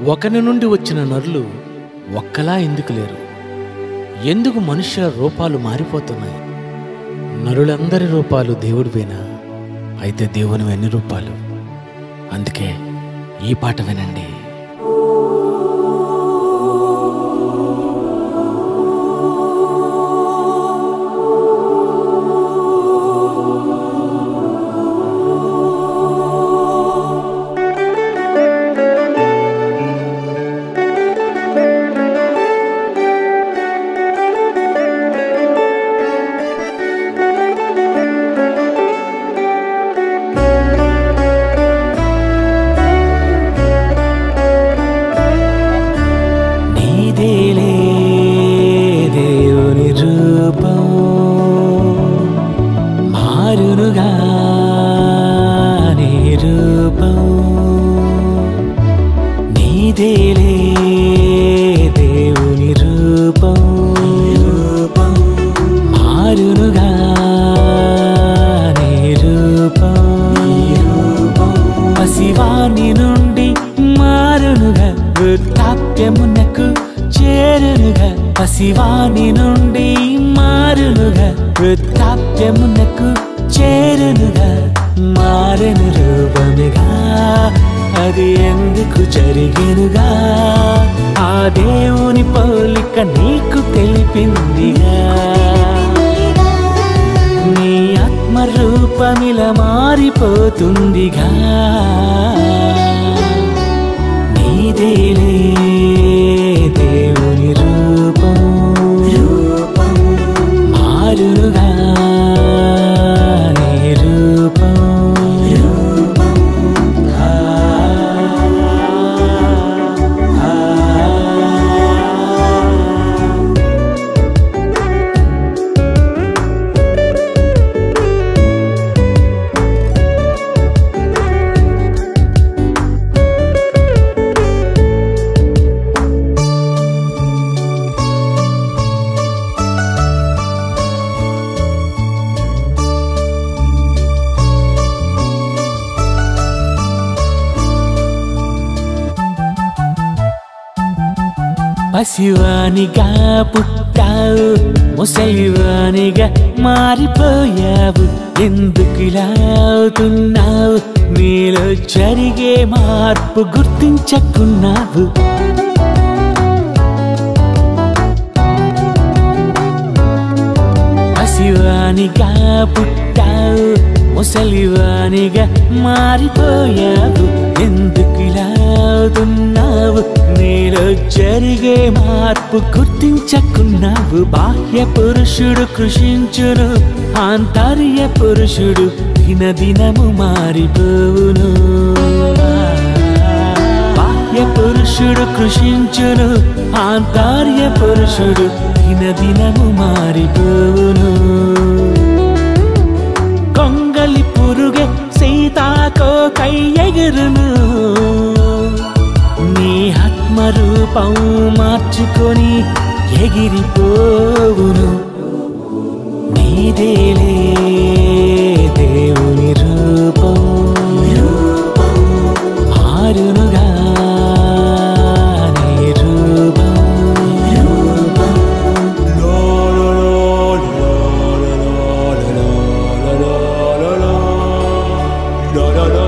ఒకని నుండి వచ్చిన నరులు ఒక్కలా ఎందుకు లేరు ఎందుకు మనుష్యుల రూపాలు మారిపోతున్నాయి నరులందరి రూపాలు దేవుడివేనా అయితే దేవుని ఎన్ని రూపాలు అందుకే ఈ పాట వినండి నీదేలే దేవుని రూపం మారునుగా నీ రూపం నీదేలే దేవుని రూపం రూపం మారునుగా నీ రూపం రూపం పసివాని నుండి మారునుగా వృద్ధాప్యమునకు చేరునుగా పసివాని నుండి మారునుగా వృద్ధాప్యమునకు చేరునుగా మారను రూపముగా అది ఎందుకు జరిగెనుగా ఆ దేవుని పోలిక నీకు తెలిపిందిగా నీ ఆత్మరూపమిల మారిపోతుందిగా నీదేలే దేవుని రూపం రూపం మారుగా నీ రూపం రూపం ఆ, ఆ, ఆ. పసివానిగా పుట్టావు ముసలివానిగా మారిపోయావు ఎందుకు ఇలా అవుతున్నావు నీలో జరిగే మార్పు గుర్తించకున్నావు పసివానిగా పుట్టావు ముసలివానిగా మారిపోయావు ఎందుకు ఇలా అవుతున్నావు నీలో జరిగే మార్పు గుర్తించకున్నావు బాహ్య పురుషుడు కృషించును ఆంతర్య పురుషుడు దినదినము మారిపోవును బాహ్య పురుషుడు కృషించును ఆంతర్య పురుషుడు దినదినము మారిపోవును కొంగలి పురుగే సీతాకో కై ఎగురును నీ ఆత్మరూపం మార్చుకొని ఎగిరిపోవును నీదేలే దేవుని రూపం రూపం మారునుగా నీ రూపం రూపం La la la